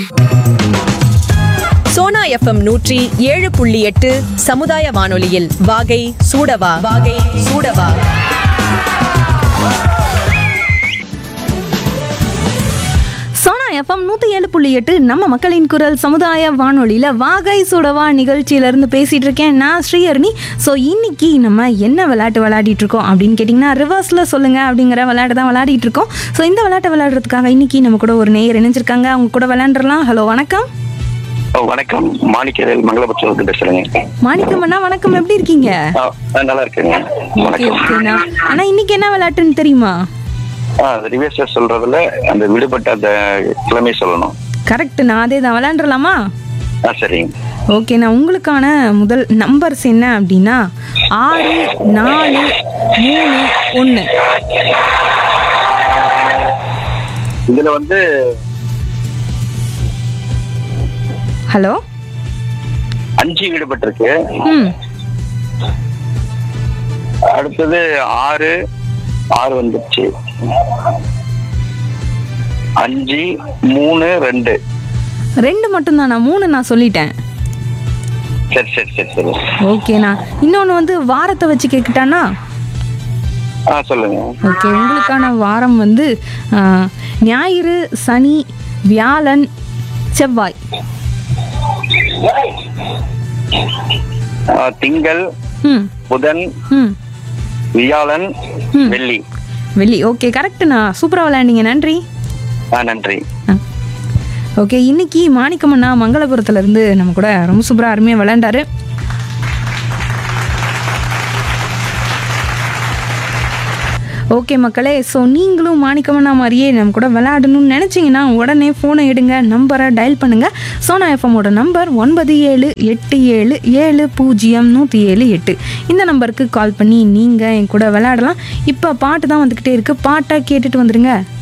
Sona FM நூற்றி ஏழு புள்ளி எட்டு சமுதாய வானொலியில் வாகை சூடவா வாகை சூடவா சோனா எஃப்எம் நூற்றி ஏழு புள்ளி எட்டு நம்ம மக்களின் குரல் சமுதாய வானொலியில் வாகை சுடவா நிகழ்ச்சியிலேருந்து பேசிகிட்டு இருக்கேன் நான் ஸ்ரீஹரணி ஸோ இன்னைக்கு நம்ம என்ன விளையாட்டு விளையாடிட்டு இருக்கோம் அப்படின்னு கேட்டிங்கன்னா ரிவர்ஸில் சொல்லுங்கள் அப்படிங்கிற விளையாட்டு தான் விளையாடிட்டு இருக்கோம் ஸோ இந்த விளையாட்டை விளையாடுறதுக்காக இன்னைக்கு நம்ம கூட ஒரு நேயர் இணைஞ்சிருக்காங்க அவங்க கூட விளையாண்டுறலாம் ஹலோ வணக்கம் ஓ, வணக்கம் மாணிக்கவேல் மங்களபுரத்துல பேசுறேங்க மாணிக்கம் அண்ணா வணக்கம் எப்படி இருக்கீங்க ஆ, நான் நல்லா இருக்கேங்க ஓகே வணக்கம் ஓகேண்ணா ஆனால் இன்னைக்கு என்ன விளையாட்டுன்னு தெரியுமா ஆ ரிவேர்ஸ் சொல்றதுல அந்த விடுபட்ட அந்த கிழமை சொல்லணும் கரெக்டுண்ணா அதே தான் விளையாண்டுறலாமா ஆ சரிங்க ஓகேண்ணா உங்களுக்கான முதல் நம்பர்ஸ் என்ன அப்படின்னா ஆறு நாலு மூணு ஒன்று இதுல வந்து ஹலோ அஞ்சு விடுபட்டிருக்கு ம் அடுத்தது ஆறு ஆறு வந்துருச்சு அஞ்சு மூணு ரெண்டு ரெண்டு மட்டும்தாண்ணா மூணு நான் சொல்லிட்டேன் சரி சரி சரி சரி ஓகேண்ணா இன்னொன்று வந்து வாரத்தை வச்சு கேட்கிட்டானா ஆ சொல்லுங்க ஓகே உங்களுக்கான வாரம் வந்து ஆ, ஞாயிறு சனி வியாழன் செவ்வாய் ஆ, திங்கள் ம் புதன் ம் வியாழன் ம். வெள்ளி வெள்ளி ஓகே கரெக்டுண்ணா சூப்பராக விளையாண்டீங்க நன்றி ஆ நன்றி ஆ. ஓகே இன்னைக்கு மாணிக்கமண்ணா மங்களபுரத்துல இருந்து நம்ம கூட ரொம்ப சூப்பராக அருமையாக விளையாண்டாரு ஓகே மக்களே ஸோ நீங்களும் மாணிக்கமண்ணா மாதிரியே நம்ம கூட விளையாடணும்னு நினச்சிங்கன்னா உடனே ஃபோனை எடுங்க நம்பரை டயல் பண்ணுங்கள் சோனா எஃப்எம்மோட நம்பர் ஒன்பது ஏழு எட்டு ஏழு ஏழு பூஜ்ஜியம் நூற்றி ஏழு எட்டு இந்த நம்பருக்கு கால் பண்ணி நீங்கள் என் கூட விளையாடலாம் இப்போ பாட்டு தான் வந்துக்கிட்டே இருக்குது பாட்டை கேட்டுட்டு வந்துடுங்க